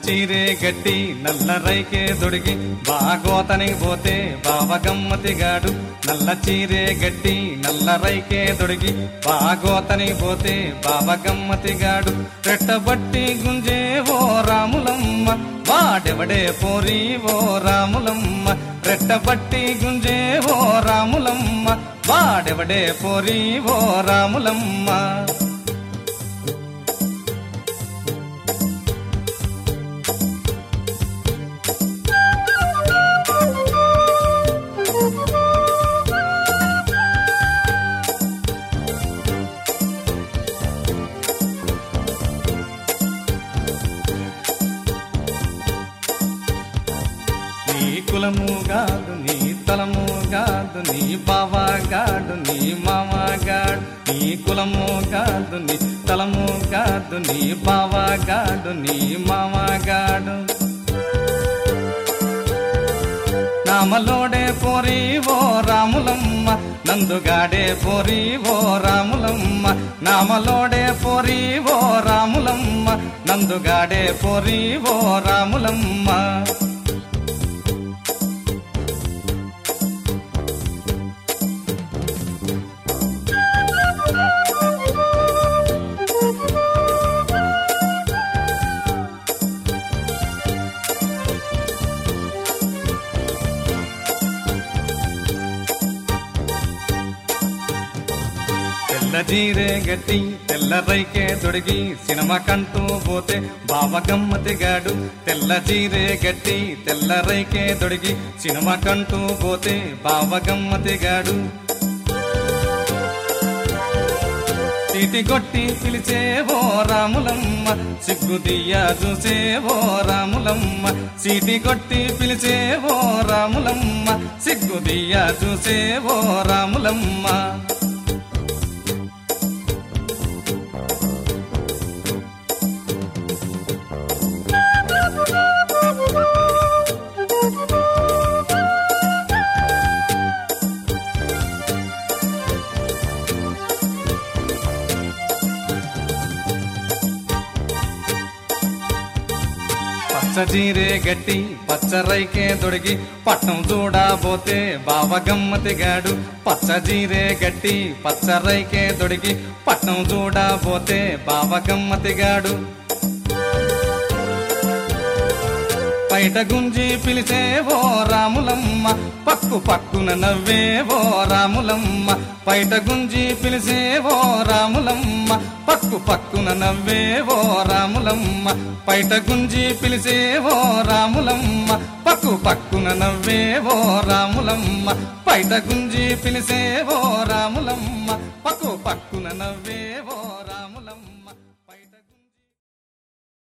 చీరే గట్టి నల్ల రైకే దొడిగి బాగోతనికి పోతే బావ గమ్మతిగాడు నల్ల చీరే గట్టి నల్ల రైకే దొడిగి బాగోతనికి పోతే బావ గమ్మతిగాడు రెట్టబట్టి గుంజే ఓ రాములమ్మ వాడెవడే పోరి ఓ రాములమ్మ రెట్టబట్టి గుంజే ఓ రాములమ్మ వాడెవడే పోరి ఓ రాములమ్మ నీ కులము గాదు నీ తలము గాదు నీ బావా గాడు నీ మామ గాడు నీ కులము గాదు నీ తలము గాదు నీ బావా గాడు నీ మామ గాడు నామలోడే పోరి ఓ రాములమ్మ నందుగాడే పోరి ఓ రాములమ్మ నామలోడే పోరి ఓ రాములమ్మ నందుగాడే పోరి ఓ రాములమ్మ తెల్ల జీరే గట్టి తెల్ల రైకే తొడిగి సినిమా కంటూ పోతే బావ గమ్మతిగాడు తెల్ల జీరే గట్టి తెల్ల రైకే తొడిగి సినిమా కంటూ పోతే బావ గమ్మతిగాడు చీటి కొట్టి పిలిచే ఓ రాములమ్మ సిగ్గుదియ్య చూసే ఓ రాములమ్మ చీటి కొట్టి పిలిచే ఓ రాములమ్మ సిగ్గుదియ్య చూసే ఓ రాములమ్మ పచ్చ జీరే గట్టి పచ్చ రైకే దొడిగి పట్నం చూడబోతే బావ గమ్మతిగాడు పచ్చ జీరే గట్టి పచ్చ రైకే దొడిగి పట్నం చూడబోతే బావ గమ్మతిగాడు బయట గుంజి పిలిచే ఓ రాములమ్మ పక్కు పక్కున నవ్వే ఓ రాములమ్మ బయట గుంజి పిలిచే ఓ రాములమ్మ పక్కు పక్కున నవ్వే ఓ రాములమ్మ బయట గుంజి పిలిచే ఓ రాములమ్మ పక్కు పక్కున నవ్వే ఓ రాములమ్మ బయట గుంజి పిలిచే ఓ రాములమ్మ పక్కు పక్కున నవ్వే ఓ